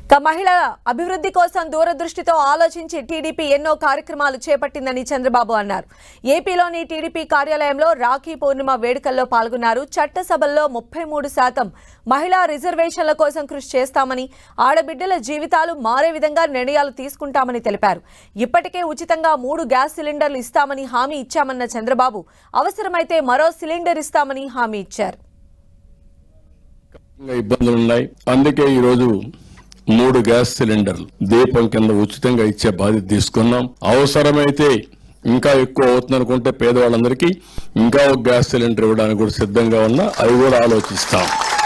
ఇక మహిళల అభివృద్ధి కోసం దూరదృష్టితో ఆలోచించి టీడీపీ ఎన్నో కార్యక్రమాలు చేపట్టిందని చంద్రబాబు అన్నారు ఏపీలోని టీడీపీ కార్యాలయంలో రాఖీ పూర్ణిమ వేడుకల్లో పాల్గొన్నారు చట్టసభల్లో ముప్పై మూడు శాతం మహిళా రిజర్వేషన్ల కోసం కృషి చేస్తామని ఆడబిడ్డల జీవితాలు మారే విధంగా నిర్ణయాలు తీసుకుంటామని తెలిపారు ఇప్పటికే ఉచితంగా మూడు గ్యాస్ సిలిండర్లు ఇస్తామని హామీ ఇచ్చామన్న చంద్రబాబు అవసరమైతే మరో సిలిండర్ ఇస్తామని హామీ ఇచ్చారు ఇంకా ఇబ్బందులు ఉన్నాయి అందుకే ఈ రోజు మూడు గ్యాస్ సిలిండర్లు దీపం కింద ఉచితంగా ఇచ్చే బాధ్యత తీసుకున్నాం అవసరమైతే ఇంకా ఎక్కువ అవుతుంది అనుకుంటే పేదవాళ్ళందరికీ ఇంకా ఒక గ్యాస్ సిలిండర్ ఇవ్వడానికి కూడా సిద్ధంగా ఉన్నా అవి కూడా ఆలోచిస్తాం